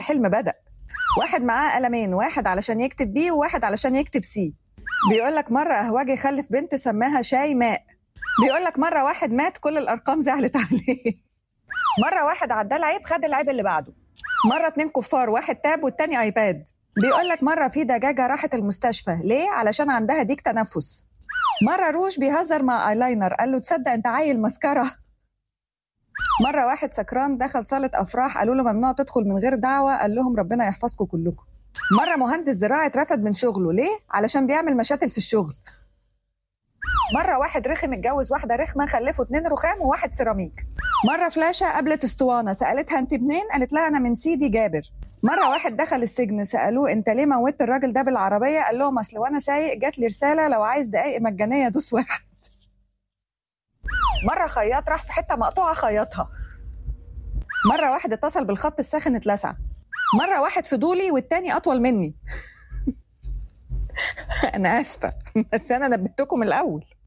الحلم بدأ واحد معاه قلمين واحد علشان يكتب بي وواحد علشان يكتب سي بيقول لك مرة أهواجي خلف بنت سماها شاي ماء بيقول لك مرة واحد مات كل الأرقام زعلت عليه مرة واحد عدى العيب خد العيب اللي بعده مرة اتنين كفار واحد تاب والتاني ايباد بيقول لك مرة في دجاجة راحت المستشفى ليه؟ علشان عندها ديك تنفس مرة روش بيهزر مع ايلاينر قال له تصدق انت عيل مسكرة مرة واحد سكران دخل صالة أفراح قالوا له ممنوع تدخل من غير دعوة قال لهم ربنا يحفظكم كلكم مرة مهندس زراعي اترفد من شغله ليه؟ علشان بيعمل مشاتل في الشغل مرة واحد رخم اتجوز واحدة رخمة خلفوا اتنين رخام وواحد سيراميك مرة فلاشة قابلت اسطوانة سألتها انت منين؟ قالت لها أنا من سيدي جابر مرة واحد دخل السجن سألوه انت ليه موتت الراجل ده بالعربية؟ قال لهم أصل وأنا سايق جات لي رسالة لو عايز دقايق مجانية دوس واحد مرة خياط راح في حتة مقطوعة خيطها مرة واحد اتصل بالخط الساخن اتلسع مرة واحد فضولي والتاني أطول مني أنا آسفة بس أنا نبهتكم الأول